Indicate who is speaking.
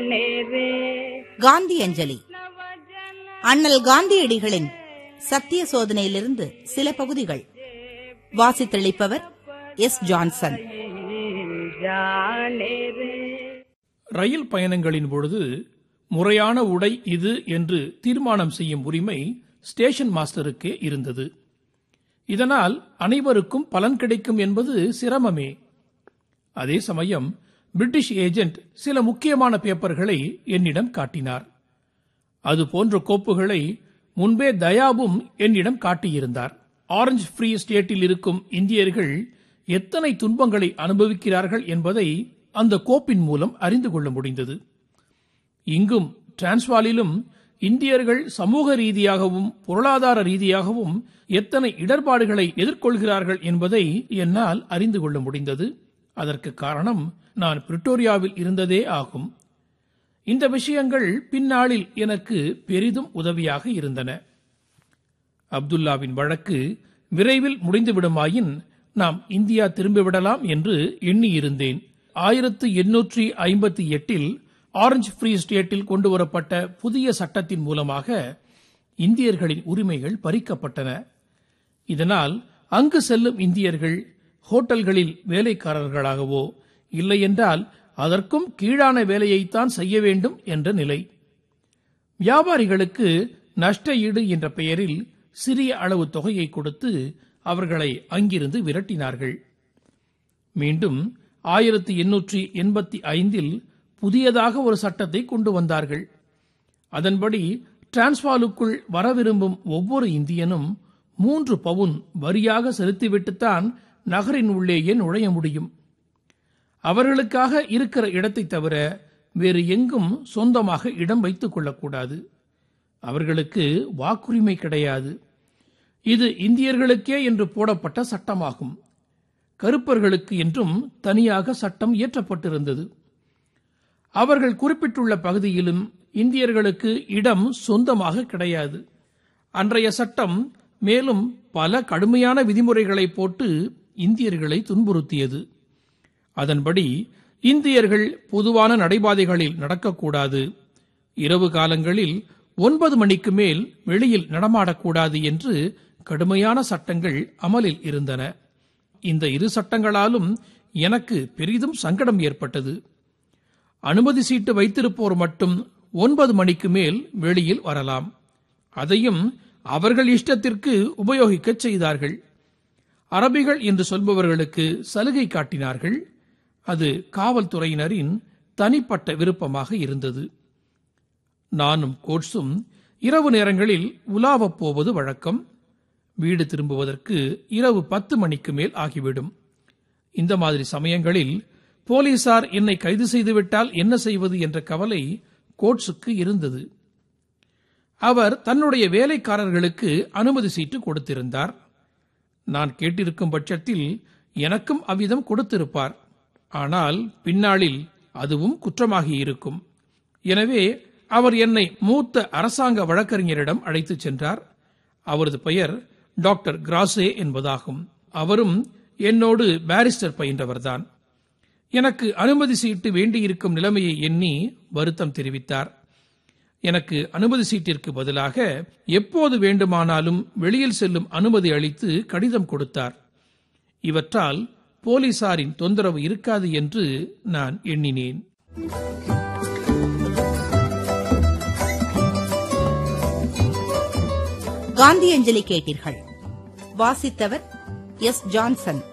Speaker 1: காந்தி அஞ்சலி அண்ணல் காந்தியடிகளின் சத்திய சோதனையிலிருந்து சில பகுதிகள் வாசித்தளிப்பவர் எஸ் ஜான்சன்
Speaker 2: ரயில் பயணங்களின் பொழுது முறையான உடை இது என்று தீர்மானம் செய்யும் உரிமை ஸ்டேஷன் மாஸ்டருக்கே இருந்தது இதனால் அனைவருக்கும் பலன் கிடைக்கும் என்பது சிரமமே அதே சமயம் பிரிட்டிஷ் ஏஜென்ட் சில முக்கியமான பேப்பர்களை என்னிடம் காட்டினார் அது போன்ற கோப்புகளை முன்பே தயாவும் என்னிடம் காட்டியிருந்தார் ஆரஞ்சு ஃப்ரீ ஸ்டேட்டில் இருக்கும் இந்தியர்கள் எத்தனை துன்பங்களை அனுபவிக்கிறார்கள் என்பதை அந்த கோப்பின் மூலம் அறிந்து கொள்ள முடிந்தது இங்கும் டிரான்ஸ்வாலிலும் இந்தியர்கள் சமூக ரீதியாகவும் பொருளாதார ரீதியாகவும் எத்தனை இடர்பாடுகளை எதிர்கொள்கிறார்கள் என்பதை என்னால் அறிந்து கொள்ள முடிந்தது அதற்கு காரணம் நான் பிரிட்டோரியாவில் இருந்ததே ஆகும் இந்த விஷயங்கள் பின்னாளில் எனக்கு பெரிதும் உதவியாக இருந்தன அப்துல்லாவின் வழக்கு விரைவில் முடிந்துவிடுமாயின் நாம் இந்தியா திரும்பிவிடலாம் என்று எண்ணியிருந்தேன் ஆயிரத்து எண்ணூற்றி ஐம்பத்தி எட்டில் ஆரஞ்சு ஃப்ரீ ஸ்டேட்டில் கொண்டுவரப்பட்ட புதிய சட்டத்தின் மூலமாக இந்தியர்களின் உரிமைகள் பறிக்கப்பட்டன இதனால் அங்கு செல்லும் இந்தியர்கள் ஹோட்டல்களில் வேலைக்காரர்களாகவோ இல்லையென்றால் அதற்கும் கீழான வேலையைத்தான் செய்ய வேண்டும் என்ற நிலை வியாபாரிகளுக்கு நஷ்ட ஈடு என்ற பெயரில் சிறிய அளவு தொகையை கொடுத்து அவர்களை அங்கிருந்து விரட்டினார்கள் மீண்டும் ஆயிரத்தி எண்ணூற்றி எண்பத்தி ஐந்தில் புதியதாக ஒரு சட்டத்தை கொண்டு வந்தார்கள் அதன்படி டிரான்ஸ்வாலுக்குள் வர விரும்பும் ஒவ்வொரு இந்தியனும் மூன்று பவுன் வரியாக செலுத்திவிட்டுத்தான் நகரின் உள்ளேயே நுழைய முடியும் அவர்களுக்காக இருக்கிற இடத்தை தவிர வேறு எங்கும் சொந்தமாக இடம் வைத்துக் கொள்ளக்கூடாது அவர்களுக்கு வாக்குரிமை கிடையாது இது இந்தியர்களுக்கே என்று போடப்பட்ட சட்டமாகும் கருப்பர்களுக்கு என்றும் தனியாக சட்டம் இயற்றப்பட்டிருந்தது அவர்கள் குறிப்பிட்டுள்ள பகுதியிலும் இந்தியர்களுக்கு இடம் சொந்தமாக கிடையாது அன்றைய சட்டம் மேலும் பல கடுமையான விதிமுறைகளை போட்டு இந்தியர்களை துன்புறுத்தியது அதன்படி இந்தியர்கள் பொதுவான நடைபாதைகளில் நடக்கக்கூடாது இரவு காலங்களில் ஒன்பது மணிக்கு மேல் வெளியில் நடமாடக்கூடாது என்று கடுமையான சட்டங்கள் அமலில் இருந்தன இந்த இரு சட்டங்களாலும் எனக்கு பெரிதும் சங்கடம் ஏற்பட்டது அனுமதி சீட்டு வைத்திருப்போர் மட்டும் ஒன்பது மணிக்கு மேல் வெளியில் வரலாம் அதையும் அவர்கள் இஷ்டத்திற்கு உபயோகிக்கச் செய்தார்கள் அரபிகள் என்று சொல்பவர்களுக்கு சலுகை காட்டினார்கள் அது காவல்துறையினரின் தனிப்பட்ட விருப்பமாக இருந்தது நானும் கோட்ஸும் இரவு நேரங்களில் உலாவப் போவது வழக்கம் வீடு திரும்புவதற்கு இரவு பத்து மணிக்கு மேல் ஆகிவிடும் இந்த மாதிரி சமயங்களில் போலீசார் என்னை கைது செய்துவிட்டால் என்ன செய்வது என்ற கவலை கோட்ஸுக்கு இருந்தது அவர் தன்னுடைய வேலைக்காரர்களுக்கு அனுமதி சீட்டு கொடுத்திருந்தார் நான் கேட்டிருக்கும் பட்சத்தில் எனக்கும் அவ்விதம் கொடுத்திருப்பார் ஆனால் பின்னாளில் அதுவும் குற்றமாகி இருக்கும் எனவே அவர் என்னை மூத்த அரசாங்க வழக்கறிஞரிடம் அழைத்துச் சென்றார் அவரது பெயர் டாக்டர் கிராசே என்பதாகும் அவரும் என்னோடு பாரிஸ்டர் பயின்றவர்தான் எனக்கு அனுமதி சீட்டு வேண்டியிருக்கும் நிலைமையை எண்ணி வருத்தம் தெரிவித்தார் எனக்கு அனுமதி சீட்டிற்கு பதிலாக எப்போது வேண்டுமானாலும் வெளியில் செல்லும் அனுமதி அளித்து கடிதம் கொடுத்தார் இவற்றால் போலீசாரின் தொந்தரவு இருக்காது என்று நான் எண்ணினேன்
Speaker 1: காந்தி அஞ்சலி கேட்டீர்கள் வாசித்தவர் எஸ் ஜான்சன்